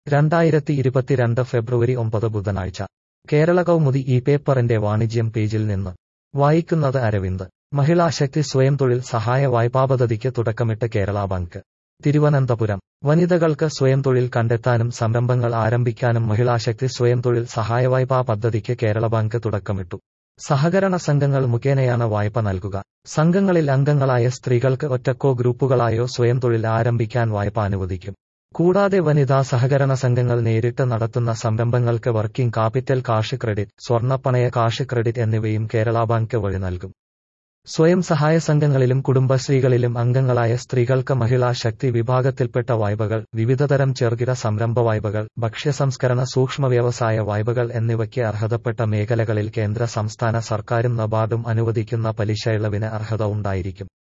രണ്ടായിരത്തി ഇരുപത്തിരണ്ട് ഫെബ്രുവരി ഒമ്പത് ബുധനാഴ്ച കേരള കൗമുദി ഈ പേപ്പറിന്റെ വാണിജ്യം പേജിൽ നിന്ന് വായിക്കുന്നത് അരവിന്ദ് മഹിളാശക്തി സ്വയം തൊഴിൽ സഹായ വായ്പാ പദ്ധതിക്ക് തുടക്കമിട്ട് കേരള ബാങ്ക് തിരുവനന്തപുരം വനിതകൾക്ക് സ്വയം തൊഴിൽ കണ്ടെത്താനും സംരംഭങ്ങൾ ആരംഭിക്കാനും മഹിളാശക്തി സ്വയം തൊഴിൽ സഹായ വായ്പാ പദ്ധതിക്ക് കേരള ബാങ്ക് തുടക്കമിട്ടു സഹകരണ സംഘങ്ങൾ മുഖേനയാണ് വായ്പ നൽകുക സംഘങ്ങളിൽ അംഗങ്ങളായ സ്ത്രീകൾക്ക് ഒറ്റക്കോ ഗ്രൂപ്പുകളായോ സ്വയം തൊഴിൽ ആരംഭിക്കാൻ വായ്പ അനുവദിക്കും കൂടാതെ വനിതാ സഹകരണ സംഘങ്ങൾ നേരിട്ട് നടത്തുന്ന സംരംഭങ്ങൾക്ക് വർക്കിംഗ് കാപ്പിറ്റൽ കാഷ് ക്രെഡിറ്റ് സ്വർണ്ണപ്പണയ കാഷ് ക്രെഡിറ്റ് എന്നിവയും കേരള ബാങ്ക് വഴി നൽകും സ്വയം സഹായ സംഘങ്ങളിലും കുടുംബശ്രീകളിലും അംഗങ്ങളായ സ്ത്രീകൾക്ക് മഹിളാ ശക്തി വിഭാഗത്തിൽപ്പെട്ട വായ്പകൾ വിവിധതരം ചെറുകിട സംരംഭ വായ്പകൾ ഭക്ഷ്യസംസ്കരണ സൂക്ഷ്മ വ്യവസായ വായ്പകൾ എന്നിവയ്ക്ക് അർഹതപ്പെട്ട മേഖലകളിൽ കേന്ദ്ര സംസ്ഥാന സർക്കാരും നബാർഡും അനുവദിക്കുന്ന പലിശ ഇളവിന് അർഹത ഉണ്ടായിരിക്കും